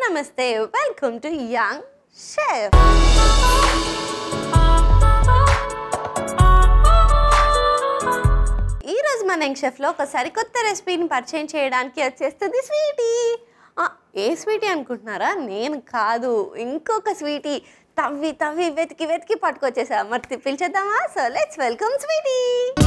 నమస్తే welcome to young chef ఈ రోజు మన యంగ్ షెఫ్లో ఒక సరికొత్త రెసిపీని పరిచయం చేయడానికి వచ్చేస్తుంది స్వీటీ ఆ, ఏ స్వీటీ అనుకుంటున్నారా నేను కాదు ఇంకొక స్వీటీ తవ్వి తవ్వి వెతికి వెతికి పట్టుకొచ్చేసా మరి పిలిచేద్దామా so let's welcome sweetie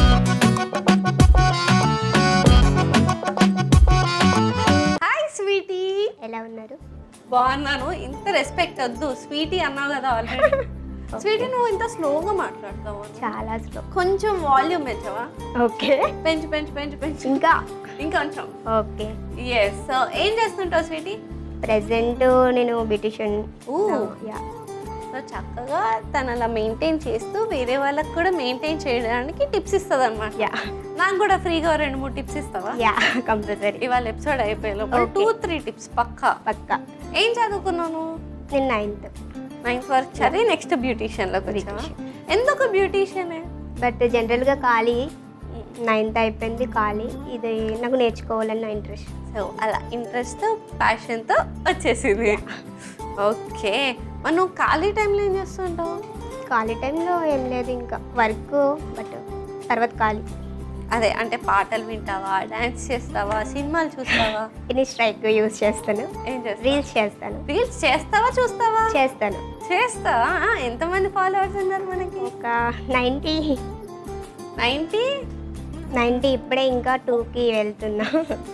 hi sweetie ఎలా ఉన్నారు బాగున్నాను ఇంత రెస్పెక్ట్ వద్దు స్వీటీ అన్నావు కదా ఆల్రెడీ స్వీటీ నువ్వు ఇంత స్లోగా మాట్లాడతావు చాలా స్లో కొంచెం వాల్యూమ్ పెంచవా ఓకే పెంచు పెంచు పెంచు పెంచు ఇంకా ఇంకొంచెం ఓకే ఎస్ సో ఏం చేస్తుంటావు స్వీటీ ప్రెసెంట్ నేను బ్యూటిషియన్ ఊ యా సో చక్కగా తను అలా మెయింటైన్ చేస్తూ వేరే వాళ్ళకి కూడా మెయింటైన్ చేయడానికి టిప్స్ ఇస్తుంది అనమాట యా నాకు కూడా ఫ్రీగా రెండు మూడు టిప్స్ ఇస్తావా యా కంపల్సరీ ఇవాళ ఎపిసోడ్ అయిపోయే లోపల Okay. టూ త్రీ టిప్స్ పక్కా పక్కా ఏం చదువుకున్నాను నేను నైన్త్ నైన్త్ వరకు చదివి నెక్స్ట్ బ్యూటీషియన్లోకి వచ్చావా ఎందుకు బ్యూటీషియన్ బట్ జనరల్గా ఖాళీ నైన్త్ అయిపోయింది ఖాళీ ఇది నాకు నేర్చుకోవాలని నా ఇంట్రెస్ట్ సో అలా ఇంట్రెస్ట్ ప్యాషన్తో వచ్చేసింది ఓకే మరి నువ్వు ఖాళీ టైంలో ఏం చేస్తుంటావు ఖాళీ టైంలో ఏం లేదు ఇంకా వర్క్ బట్ తర్వాత ఖాళీ అదే అంటే పాటలు వింటావా డాన్స్ చేస్తావా సినిమాలు చూస్తావా ఎనీ స్ట్రైక్ యూస్ చేస్తాను ఏం చేస్తావు రీల్స్ చేస్తాను రీల్స్ చేస్తావా చూస్తావా చేస్తాను చేస్తావా ఆ, ఎంతమంది ఫాలోవర్స్ ఉన్నారు మనకి ఒక నైంటీ నైంటీ నైంటీ ఇప్పుడే ఇంకా టూకి వెళ్తున్నా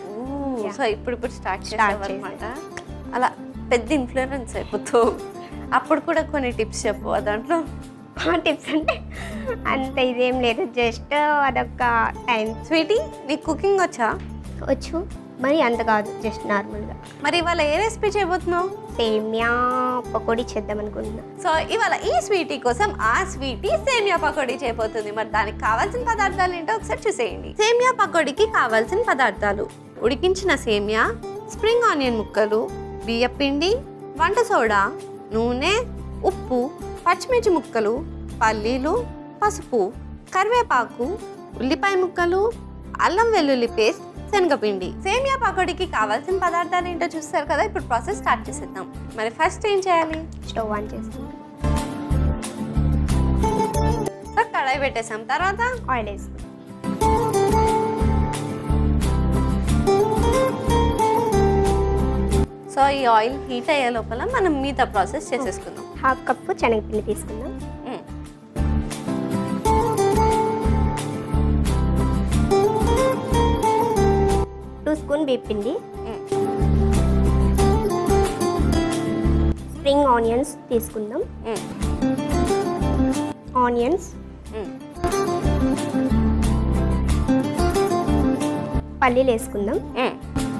సో ఇప్పుడు ఇప్పుడు స్టార్ట్ Start చేసావు అనమాట అలా పెద్ద ఇన్ఫ్లుయెన్స్ అయిపోతావు అప్పుడు కూడా కొన్ని టిప్స్ చెప్పు ఆ దాంట్లో టిప్స్ అంటే అంత ఇదేం లేదు జస్ట్ అదొక టైం స్వీటీ నీకు కుకింగ్ వచ్చా వచ్చు మరి అంత కాదు జస్ట్ నార్మల్గా మరి ఇవాళ ఏ రెసిపీ చేయబోతున్నావు సేమియా పకోడీ చేద్దాం అనుకుంటున్నా సో ఇవాళ ఈ స్వీటీ కోసం ఆ స్వీటీ సేమియా పకోడీ చేయబోతుంది మరి దానికి కావాల్సిన పదార్థాలు ఏంటో ఒకసారి చూసేయండి సేమియా పకోడీకి కావాల్సిన పదార్థాలు ఉడికించిన సేమియా స్ప్రింగ్ ఆనియన్ ముక్కలు బియ్య పిండి వంట సోడా నూనె ఉప్పు పచ్చిమిర్చి ముక్కలు పల్లీలు పసుపు కరివేపాకు ఉల్లిపాయ ముక్కలు అల్లం వెల్లుల్లి పేస్ట్ శనగపిండి సేమియా పకోడీకి కావాల్సిన పదార్థాలు ఏంటో చూస్తారు కదా ఇప్పుడు ప్రాసెస్ స్టార్ట్ చేసేద్దాం మరి ఫస్ట్ ఏం చేయాలి స్టవ్ ఆన్ చేస్తాం సో కడాయి పెట్టేసాం తర్వాత ఆయిల్ వేసుకుంటాం సో ఈ ఆయిల్ హీట్ అయ్యే లోపల మనం మిగతా ప్రాసెస్ చేసేసుకుందాం హాఫ్ కప్పు శనగపిండి తీసుకుందాం మ్మ్. టూ స్పూన్ పిండి మ్మ్. స్ప్రింగ్ ఆనియన్స్ తీసుకుందాం మ్మ్. ఆనియన్స్ మ్మ్. పల్లీలు వేసుకుందాం మ్మ్.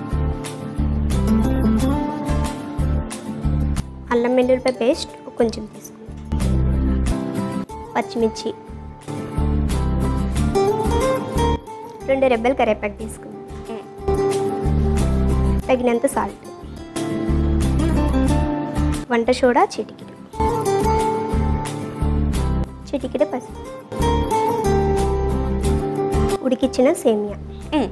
అల్లం వెల్లుల్లిపాయ పేస్ట్ కొంచెం తీసుకుందాం పచ్చిమిర్చి రెండు రెబ్బలు కరివేపాకు తీసుకుందాం మ్మ్. తగినంత సాల్ట్ వంట సోడా చిటికిడ చిటికిడ పసుపు ఉడికిచ్చిన సేమియా మ్మ్.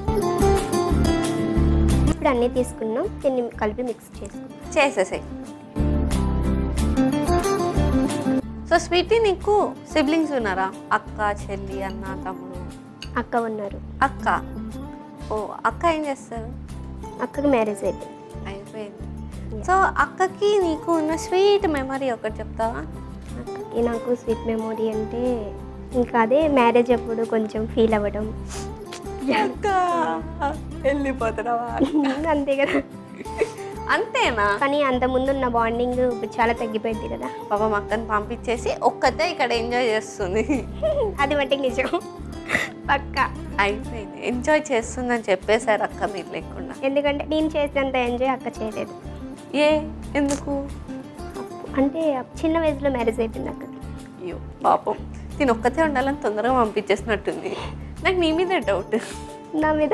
ఇప్పుడు అన్నీ తీసుకున్నాం దీన్ని కలిపి మిక్స్ చేసుకుందాం చేసేసాయి సో స్వీటీ నీకు సిబ్లింగ్స్ ఉన్నారా అక్క చెల్లి అన్న తమ్ముడు అక్క ఉన్నారు అక్క ఓ అక్క ఏం చేస్తారు అక్కకి మ్యారేజ్ అయిపోయింది అయిపోయింది సో అక్కకి నీకు ఉన్న స్వీట్ మెమరీ ఒకటి చెప్తావా అక్కకి నాకు స్వీట్ మెమొరీ అంటే ఇంకా అదే మ్యారేజ్ అప్పుడు కొంచెం ఫీల్ అవ్వడం అక్క వెళ్ళిపోతున్నావా అంతే కదా అంతేనా కానీ అంత ముందున్న బాండింగ్ ఇప్పుడు చాలా తగ్గిపోయింది కదా పాపం అక్కని పంపించేసి ఒక్కతే ఇక్కడ ఎంజాయ్ చేస్తుంది అది మట్టికి నిజం పక్క అయిపోయింది ఎంజాయ్ చేస్తుందని చెప్పేశారు అక్క మీరు లేకుండా ఎందుకంటే నేను చేసినంత ఎంజాయ్ అక్క చేయలేదు ఏ ఎందుకు అంటే చిన్న వయసులో మ్యారేజ్ అయిపోయింది అక్కకి అయ్యో పాపం నేను ఒక్కతే ఉండాలని తొందరగా పంపించేసినట్టుంది నాకు నీ మీద డౌట్ నా మీద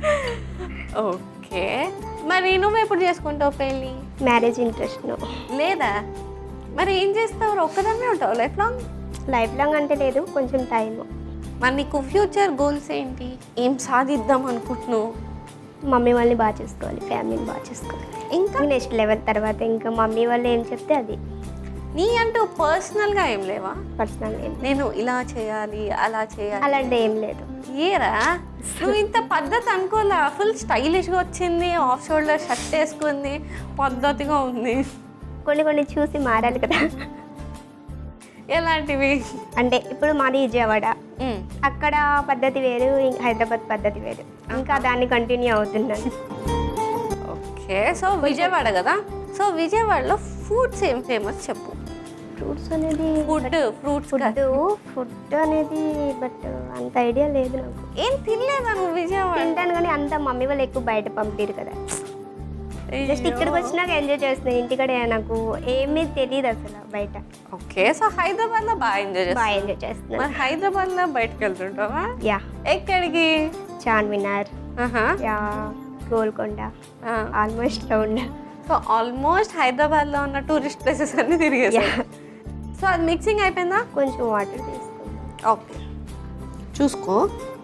ఓకే మరి నువ్వు ఎప్పుడు చేసుకుంటావు పెళ్ళి మ్యారేజ్ ఇంట్రెస్ట్ లేదా మరి ఏం చేస్తావు ఒక్కదాన్నే ఉంటావు లైఫ్ లాంగ్ లైఫ్ లాంగ్ అంటే లేదు కొంచెం టైం మరి నీకు ఫ్యూచర్ గోల్స్ ఏంటి ఏం సాధిద్దాం అనుకుంటున్నావు మమ్మీ వాళ్ళని బాగా చూసుకోవాలి ఫ్యామిలీని బాగా చూసుకోవాలి ఇంకా నెక్స్ట్ లెవెల్ తర్వాత ఇంకా మమ్మీ వాళ్ళు ఏం చెప్తే అది నీ అంటూ పర్సనల్గా ఏం లేవా పర్సనల్ ఏం నేను ఇలా చేయాలి అలా చేయాలి అలాంటి ఏం లేదు ఏరా నువ్వు ఇంత పద్ధతి అనుకోలే ఫుల్ స్టైలిష్గా వచ్చింది ఆఫ్ షోల్డర్ షర్ట్ వేసుకుంది పద్ధతిగా ఉంది కొన్ని కొన్ని చూసి మారాలి కదా ఎలాంటివి అంటే ఇప్పుడు మాది విజయవాడ మ్, అక్కడ పద్ధతి వేరు ఇం- హైదరాబాద్ పద్ధతి వేరు ఇంకా దాన్ని కంటిన్యూ అవుతుందని ఓకే సో విజయవాడ కదా సో విజయవాడలో ఫుడ్స్ ఏం ఫేమస్ చెప్పు ఫ్రూట్స్ అనేది ఫుడ్ ఫ్రూట్స్ ఫుడ్ ఫుడ్ అనేది బట్ అంత ఐడియా లేదు నాకు ఏం తినలేదా నువ్వు విజయవాడ తింటాను కానీ అంత మమ్మీ వాళ్ళు ఎక్కువ బయట పంపిరు కదా జస్ట్ ఇక్కడికి వచ్చినాక ఎంజాయ్ చేస్తున్నాను ఇంటికాడ నాకు ఏమీ తెలియదు అసలు బయట ఓకే సో హైదరాబాద్ లో బాగా ఎంజాయ్ చేస్తా బాగా ఎంజాయ్ చేస్తున్నాను మరి హైదరాబాద్ లో బయటకు వెళ్తుంటావా యా ఎక్కడికి చార్మినార్ ఆహా. యా గోల్కొండ ఆ. Almost round so almost Hyderabad లో ఉన్న టూరిస్ట్ ప్లేసెస్ అన్ని తిరిగేసా Yeah. సో అది మిక్సింగ్ అయిపోయిందా కొంచెం వాటర్ తీసుకుంటాం ఓకే చూసుకో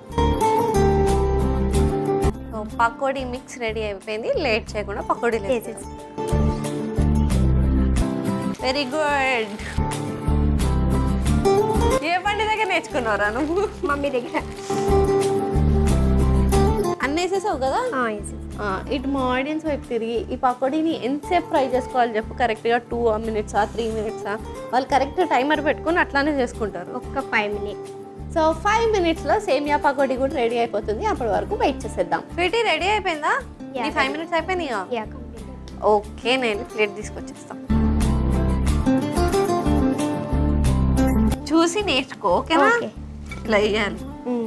సో పకోడీ మిక్స్ రెడీ అయిపోయింది లేట్ చేయకుండా పకోడీ వేసేసి వెరీ గుడ్ ఏ బండి దగ్గర నేర్చుకున్నారా నువ్వు మమ్మీ దగ్గర అన్నీ వేసేసావు కదా ఆ, వేసేసి ఆ, ఇటు మా ఆడియన్స్ వైపు తిరిగి ఈ పకోడీని ఎంతసేపు ఫ్రై చేసుకోవాలి చెప్పు కరెక్ట్గా టూ మినిట్సా త్రీ మినిట్సా వాళ్ళు కరెక్ట్ టైమర్ పెట్టుకొని అట్లానే చేసుకుంటారు ఒక్క ఫైవ్ మినిట్స్ సో ఫైవ్ మినిట్స్లో సేమియా పకోడీ కూడా రెడీ అయిపోతుంది అప్పటి వరకు వెయిట్ చేసేద్దాం స్వీటీ రెడీ అయిపోయిందా Yeah, ఈ ఫైవ్ మినిట్స్ అయిపోయినాయి యా కంప్లీట్ ఓకే నేను ప్లేట్ తీసుకొచ్చేస్తాం చూసి నేర్చుకో ఓకేనా ఓకే ఇలా వేయాలి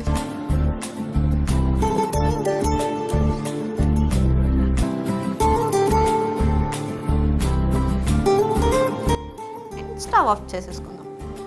స్టవ్ ఆఫ్ చేసేసుకుందాం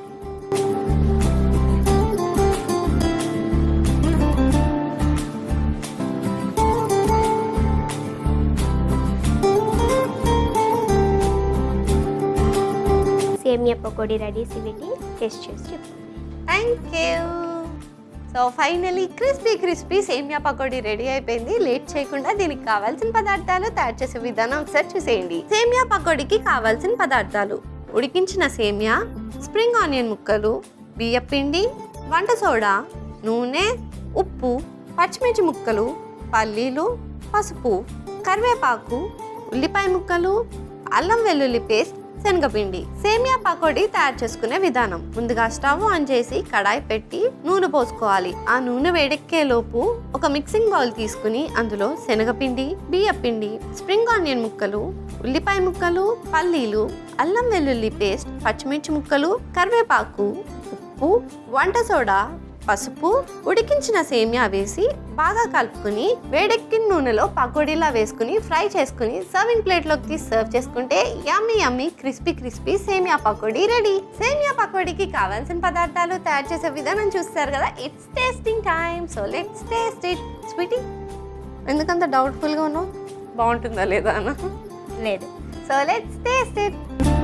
సేమియా పకోడీ రెడీ సివిటి టేస్ట్ చేసి చెప్పు thank you so finally crispy crispy semiya pakodi ready అయిపోయింది లేట్ చేయకుండా దీనికి కావాల్సిన పదార్థాలు తయారు చేసే విధానం ఒకసారి చూసేయండి సేమియా పకోడీకి కావాల్సిన పదార్థాలు ఉడికించిన సేమియా స్ప్రింగ్ ఆనియన్ ముక్కలు బియ్య పిండి వంట సోడా నూనె ఉప్పు పచ్చిమిర్చి ముక్కలు పల్లీలు పసుపు కరివేపాకు ఉల్లిపాయ ముక్కలు అల్లం వెల్లుల్లి పేస్ట్ శనగపిండి సేమియా పకోడీ తయారు చేసుకునే విధానం ముందుగా స్టవ్ ఆన్ చేసి కడాయి పెట్టి నూనె పోసుకోవాలి ఆ నూనె వేడెక్కే లోపు ఒక మిక్సింగ్ బౌల్ తీసుకుని అందులో శనగపిండి బియ్యపిండి స్ప్రింగ్ ఆనియన్ ముక్కలు ఉల్లిపాయ ముక్కలు పల్లీలు అల్లం వెల్లుల్లి పేస్ట్ పచ్చిమిర్చి ముక్కలు కరివేపాకు ఉప్పు వంట సోడా పసుపు ఉడికించిన సేమియా వేసి బాగా కలుపుకుని వేడెక్కిన నూనెలో పకోడీలా వేసుకుని ఫ్రై చేసుకుని సర్వింగ్ ప్లేట్లోకి తీసి సర్వ్ చేసుకుంటే యమ్మీ యమ్మీ crispy crispy semiya pakodi ready సేమియా పకోడీకి కావాల్సిన పదార్థాలు తయారు చేసే విధానం చూస్తారు కదా it's tasting time so let's taste it sweetie ఎందుకంత డౌట్ఫుల్గా ఉన్నావు బాగుంటుందా లేదా అన్న లేదు సో లెట్స్ టేస్ట్ ఇట్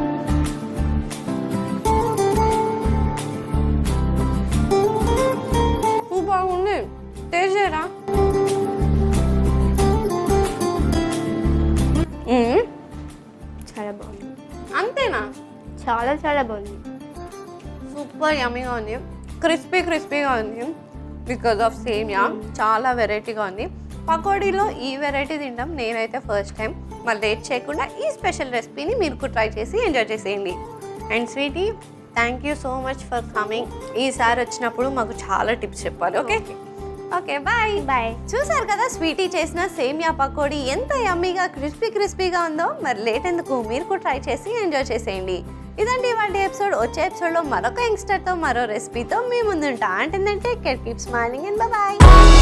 బాగుంది టేస్ట్ చేయరా మ్మ్. చాలా బాగుంది అంతేనా చాలా చాలా బాగుంది సూపర్ యమ్మీగా ఉంది క్రిస్పీ క్రిస్పీగా ఉంది బికాజ్ ఆఫ్ సేమియా చాలా వెరైటీగా ఉంది పకోడీలో ఈ వెరైటీ తింటాం నేనైతే ఫస్ట్ టైం మరి లేట్ చేయకుండా ఈ స్పెషల్ రెసిపీని మీరు కూడా ట్రై చేసి ఎంజాయ్ చేసేయండి and sweetie thank you so much for coming ఈసారి వచ్చినప్పుడు మాకు చాలా టిప్స్ చెప్పాలి ఓకే ఓకే బాయ్ బాయ్ చూసారు కదా స్వీటీ చేసిన సేమియా పకోడీ ఎంత యమ్మీగా క్రిస్పీ క్రిస్పీగా ఉందో మరి లేట్ ఎందుకు మీరు కూడా ట్రై చేసి ఎంజాయ్ చేసేయండి ఇదండి ఇవాళ ఎపిసోడ్ వచ్చే ఎపిసోడ్లో మరొక యంగ్స్టర్తో మరో రెసిపీతో మీ ముందుంటా అంటే కెట్ కీప్ స్మైలింగ్ అండ్ బాయ్